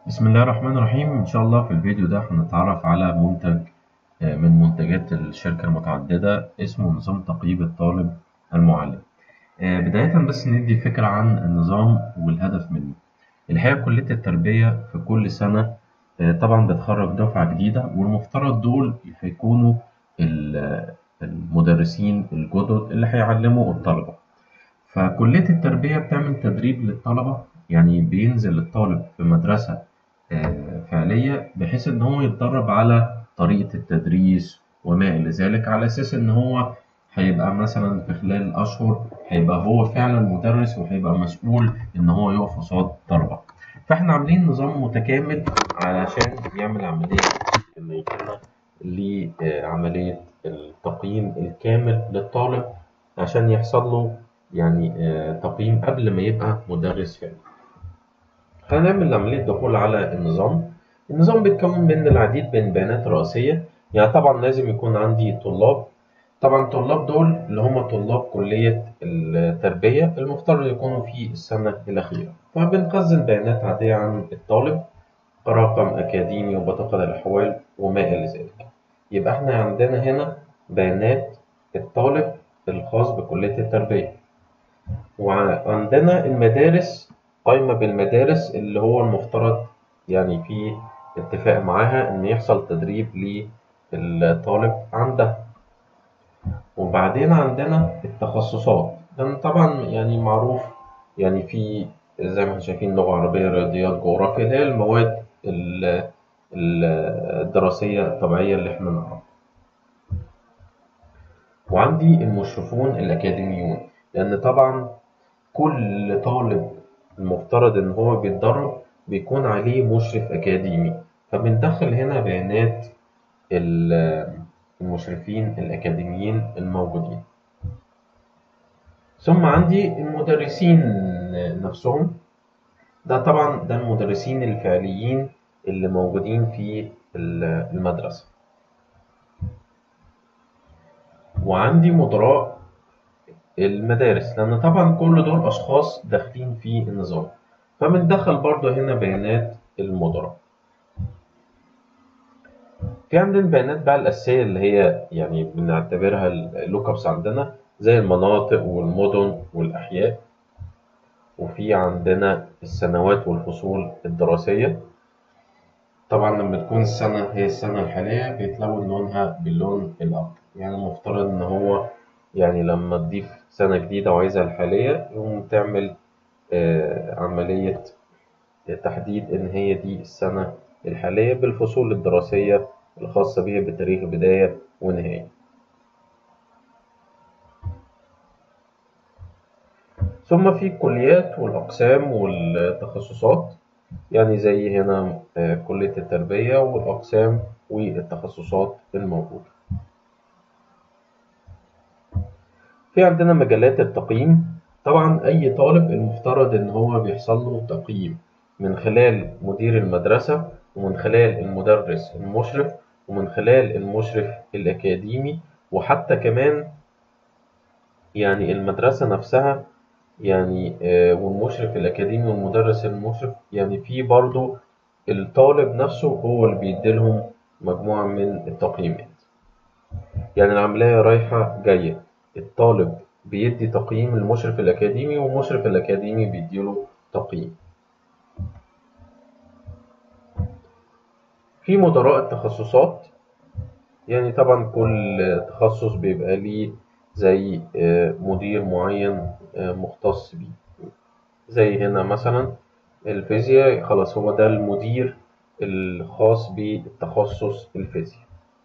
بسم الله الرحمن الرحيم إن شاء الله في الفيديو ده هنتعرف على منتج آه، من منتجات الشركة المتعددة اسمه نظام تقييم الطالب المعلم آه، بداية بس ندي فكرة عن النظام والهدف منه الحقيقة كلية التربية في كل سنة آه، طبعا بتخرج دفعة جديدة والمفترض دول هيكونوا ال- المدرسين الجدد اللي هيعلموا الطلبة فكلية التربية بتعمل تدريب للطلبة يعني بينزل الطالب في مدرسة آه، فعلية بحيث إن هو يتدرب على طريقة التدريس وما إلى ذلك على أساس إن هو هيبقى مثلا في خلال أشهر هيبقى هو فعلا مدرس وهيبقى مسؤول إن هو يقف قصاد طلبة فإحنا عاملين نظام متكامل علشان يعمل عملية الميكنة لعملية التقييم الكامل للطالب عشان يحصل له يعني آه، تقييم قبل ما يبقى مدرس فعلي. هنعمل عملية دخول على النظام النظام بيتكون من العديد من البيانات الرئيسية يعني طبعا لازم يكون عندي طلاب طبعا الطلاب دول اللي هم طلاب كلية التربية المفترض يكونوا في السنة الأخيرة فبنخزن بيانات عادية عن الطالب رقم أكاديمي وبطاقة الأحوال وما إلى ذلك يبقى احنا عندنا هنا بيانات الطالب الخاص بكلية التربية وعندنا المدارس قايمة بالمدارس اللي هو المفترض يعني في اتفاق معاها إن يحصل تدريب للطالب عندها وبعدين عندنا التخصصات لأن طبعا يعني معروف يعني في زي ما احنا شايفين لغة عربية رياضيات جغرافيا اللي هي المواد ال- ال- الدراسية الطبيعية اللي احنا نعرفها وعندي المشرفون الأكاديميون لأن طبعا كل طالب المفترض إن هو بيتدرب بيكون عليه مشرف أكاديمي فبندخل هنا بيانات ال- المشرفين الأكاديميين الموجودين ثم عندي المدرسين نفسهم ده طبعا ده المدرسين الفعليين اللي موجودين في ال- المدرسة وعندي مدراء المدارس لأن طبعا كل دول أشخاص داخلين في النظام فبندخل برضه هنا بيانات المدراء في عندنا البيانات بقى الأساسية اللي هي يعني بنعتبرها اللوك ابس عندنا زي المناطق والمدن والأحياء وفي عندنا السنوات والفصول الدراسية طبعا لما تكون السنة هي السنة الحالية بيتلون لونها باللون الأخضر يعني المفترض إن هو يعني لما تضيف سنة جديدة وعايزها الحالية يقوم تعمل آه، عملية تحديد إن هي دي السنة الحالية بالفصول الدراسية الخاصة بها بتاريخ بداية ونهاية ثم في الكليات والأقسام والتخصصات يعني زي هنا آه، كلية التربية والأقسام والتخصصات الموجودة في عندنا مجالات التقييم طبعا أي طالب المفترض إن هو بيحصل له تقييم من خلال مدير المدرسة ومن خلال المدرس المشرف ومن خلال المشرف الأكاديمي وحتى كمان يعني المدرسة نفسها يعني آه، والمشرف الأكاديمي والمدرس المشرف يعني في برضو الطالب نفسه هو اللي بيديلهم مجموعة من التقييمات يعني العملية رايحة جاية الطالب بيدي تقييم للمشرف الأكاديمي والمشرف الأكاديمي بيديله تقييم في مدراء التخصصات يعني طبعا كل تخصص بيبقى ليه زي آه، مدير معين آه، مختص بيه زي هنا مثلا الفيزياء خلاص هو ده المدير الخاص بالتخصص الفيزياء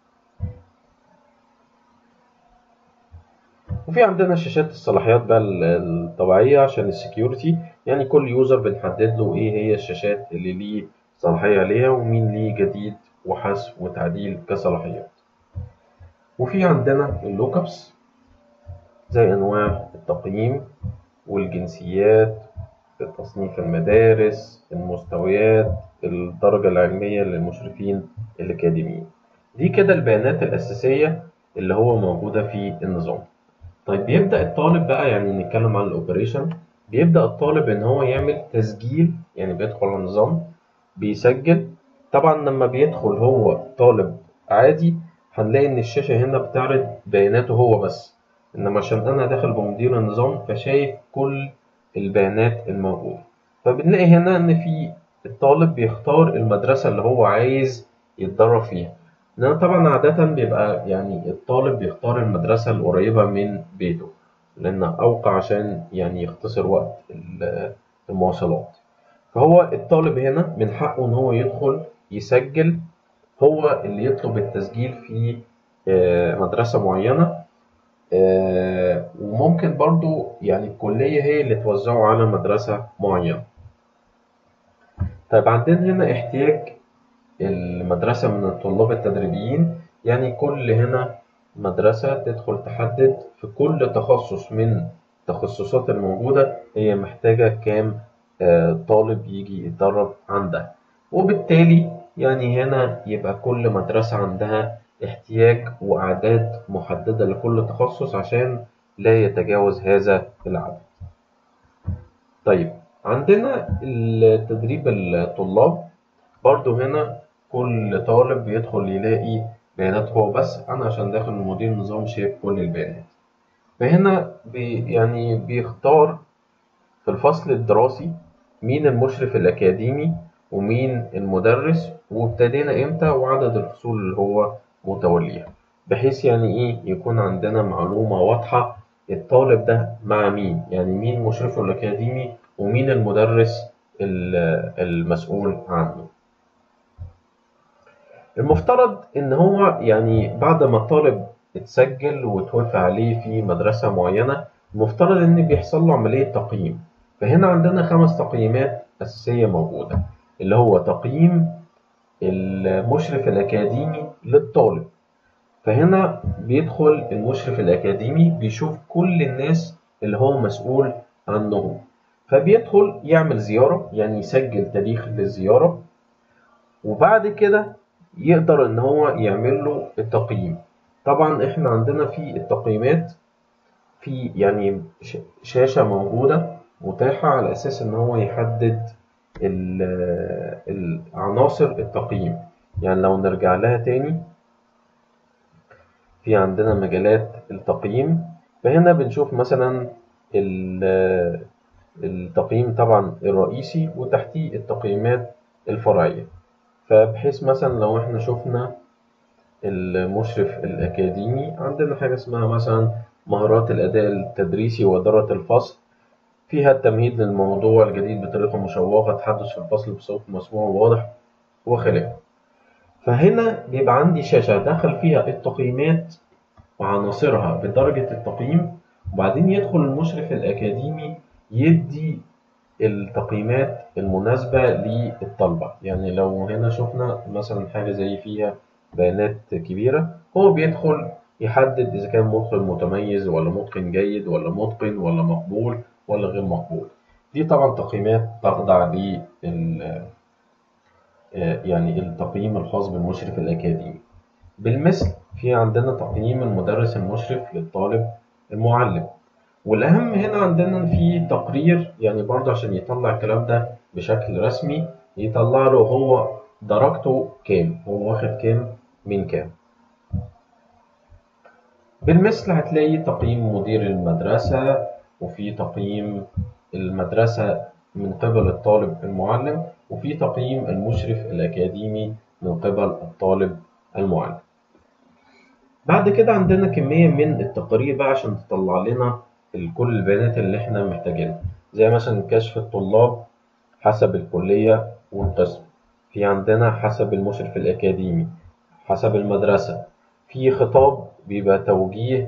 وفي عندنا شاشات الصلاحيات بقى ال- الطبيعية عشان السكيورتي يعني كل يوزر بنحدد له ايه هي الشاشات اللي ليه صلاحية عليها ومين ليه جديد وحذف وتعديل كصلاحيات وفي عندنا اللوك ابس زي انواع التقييم والجنسيات تصنيف المدارس المستويات الدرجة العلمية للمشرفين الأكاديميين دي كده البيانات الأساسية اللي هو موجودة في النظام طيب بيبدأ الطالب بقى يعني نتكلم عن الأوبريشن بيبدأ الطالب إن هو يعمل تسجيل يعني بيدخل على النظام بيسجل طبعا لما بيدخل هو طالب عادي هنلاقي إن الشاشة هنا بتعرض بياناته هو بس إنما عشان أنا داخل بمدير النظام فشايف كل البيانات الموجودة فبنلاقي هنا إن في الطالب بيختار المدرسة اللي هو عايز يتدرب فيها لأن طبعا عادة بيبقى يعني الطالب بيختار المدرسة القريبة من بيته لأن أوقع عشان يعني يختصر وقت المواصلات فهو الطالب هنا من حقه إن هو يدخل يسجل هو اللي يطلب التسجيل في مدرسة معينة وممكن برضو يعني الكلية هي اللي توزعه على مدرسة معينة طيب عندنا هنا احتياج المدرسة من الطلاب التدريبيين يعني كل هنا مدرسة تدخل تحدد في كل تخصص من التخصصات الموجودة هي محتاجة كام طالب يجي يتدرب عندها وبالتالي يعني هنا يبقى كل مدرسة عندها احتياج وأعداد محددة لكل تخصص عشان لا يتجاوز هذا العدد طيب عندنا التدريب الطلاب برضو هنا كل طالب بيدخل يلاقي بيانات هو بس أنا عشان داخل مدير النظام شايف كل البيانات فهنا بي يعني بيختار في الفصل الدراسي مين المشرف الأكاديمي ومين المدرس وابتدينا إمتى وعدد الفصول اللي هو متوليها بحيث يعني إيه يكون عندنا معلومة واضحة الطالب ده مع مين يعني مين مشرفه الأكاديمي ومين المدرس المسؤول عنه المفترض إن هو يعني بعد ما الطالب اتسجل وتوافق عليه في مدرسة معينة المفترض إن بيحصل له عملية تقييم فهنا عندنا خمس تقييمات أساسية موجودة اللي هو تقييم المشرف الأكاديمي للطالب فهنا بيدخل المشرف الأكاديمي بيشوف كل الناس اللي هو مسؤول عنهم فبيدخل يعمل زيارة يعني يسجل تاريخ للزيارة وبعد كده يقدر إن هو يعمل له التقييم طبعا إحنا عندنا في التقييمات في يعني شاشة موجودة متاحة على أساس إن هو يحدد عناصر التقييم يعني لو نرجع لها تاني في عندنا مجالات التقييم فهنا بنشوف مثلا التقييم طبعا الرئيسي وتحتيه التقييمات الفرعية فبحيث مثلا لو احنا شفنا المشرف الأكاديمي عندنا حاجة اسمها مثلا مهارات الأداء التدريسي وإدارة الفصل فيها التمهيد للموضوع الجديد بطريقة مشوقة تحدث في الفصل بصوت مسموع وواضح وخلافه فهنا بيبقى عندي شاشة دخل فيها التقييمات وعناصرها بدرجة التقييم وبعدين يدخل المشرف الأكاديمي يدي التقييمات المناسبة للطلبة يعني لو هنا شفنا مثلا حاجة زي فيها بيانات كبيرة هو بيدخل يحدد إذا كان متقن متميز ولا متقن جيد ولا متقن ولا مقبول ولا غير مقبول دي طبعا تقييمات تخضع لل يعني التقييم الخاص بالمشرف الأكاديمي بالمثل في عندنا تقييم المدرس المشرف للطالب المعلم والأهم هنا عندنا في تقرير يعني برضه عشان يطلع الكلام ده بشكل رسمي يطلع له هو درجته كام هو واخد كام من كام بالمثل هتلاقي تقييم مدير المدرسة وفي تقييم المدرسة من قبل الطالب المعلم وفي تقييم المشرف الأكاديمي من قبل الطالب المعلم بعد كده عندنا كمية من التقارير بقى عشان تطلع لنا كل البيانات اللي احنا محتاجينها زي مثلا كشف الطلاب حسب الكلية والقسم في عندنا حسب المشرف الأكاديمي حسب المدرسة في خطاب بيبقى توجيه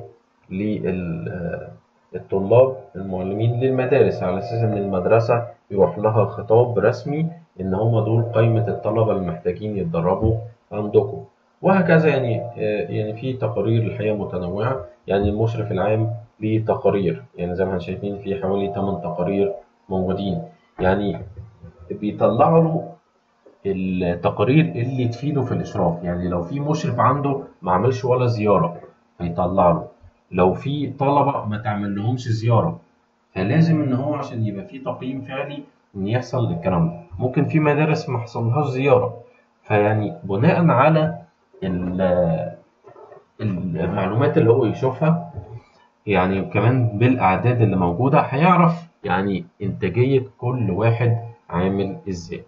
للطلاب المعلمين للمدارس على أساس إن المدرسة يروح لها خطاب رسمي إن هم دول قائمة الطلبة المحتاجين يتدربوا عندكم وهكذا يعني يعني في تقارير الحقيقة متنوعة يعني المشرف العام ليه تقارير يعني زي ما احنا شايفين في حوالي 8 تقارير موجودين يعني بيطلعوا له التقارير اللي تفيده في الإشراف يعني لو في مشرف عنده ما عملش ولا زيارة هيطلع له لو في طلبة ما تعمل لهمش زيارة فلازم إن هو عشان يبقى في تقييم فعلي إن يحصل الكلام ده ممكن في مدارس ما حصلهاش زيارة فيعني بناء على ال- المعلومات اللي هو يشوفها يعني كمان بالأعداد اللي موجودة هيعرف يعني إنتاجية كل واحد عامل إزاي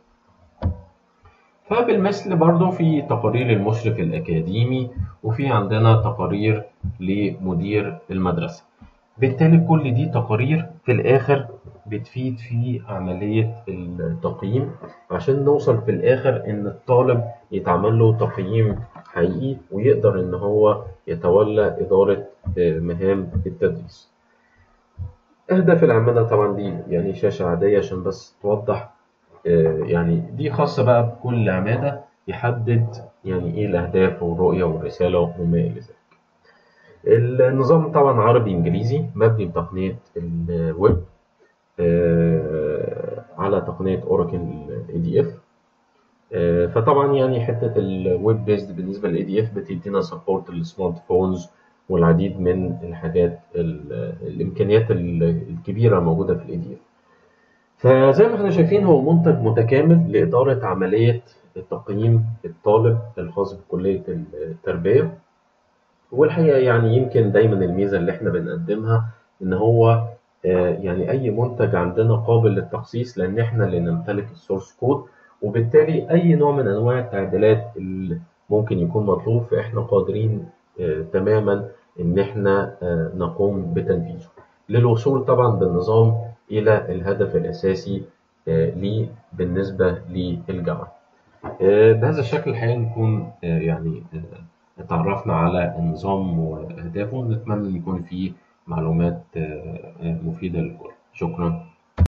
فبالمثل برضو في تقارير المشرف الأكاديمي وفي عندنا تقارير لمدير المدرسة بالتالي كل دي تقارير في الآخر بتفيد في عملية التقييم عشان نوصل في الآخر إن الطالب يتعمل له تقييم حقيقي ويقدر إن هو يتولى إدارة آه، مهام التدريس. أهداف العمالة طبعا دي يعني شاشة عادية عشان بس توضح آه، يعني دي خاصة بقى بكل عمادة يحدد يعني إيه الأهداف والرؤية والرسالة وما إلى ذلك. النظام طبعا عربي إنجليزي مبني بتقنية الويب آه، على تقنية أوراكل اي دي اف فطبعا يعني حتة الويب بيزد بالنسبة للاي دي اف بتدينا سبورت للسمارت فونز والعديد من الحاجات ال- الإمكانيات ال- الكبيرة موجودة في الاي دي اف فزي ما احنا شايفين هو منتج متكامل لإدارة عملية تقييم الطالب الخاص بكلية التربية والحقيقة يعني يمكن دايما الميزة اللي احنا بنقدمها إن هو آه، يعني أي منتج عندنا قابل للتخصيص لأن احنا اللي نمتلك السورس كود وبالتالي أي نوع من أنواع التعديلات اللي ممكن يكون مطلوب فاحنا قادرين آه، تماما إن احنا آه، نقوم بتنفيذه للوصول طبعا بالنظام إلى الهدف الأساسي آه، ليه بالنسبة للجامعة. آه، بهذا الشكل الحقيقة نكون آه، يعني آه، اتعرفنا على النظام وأهدافه نتمنى أن يكون فيه معلومات آه، آه، مفيدة للكل شكرا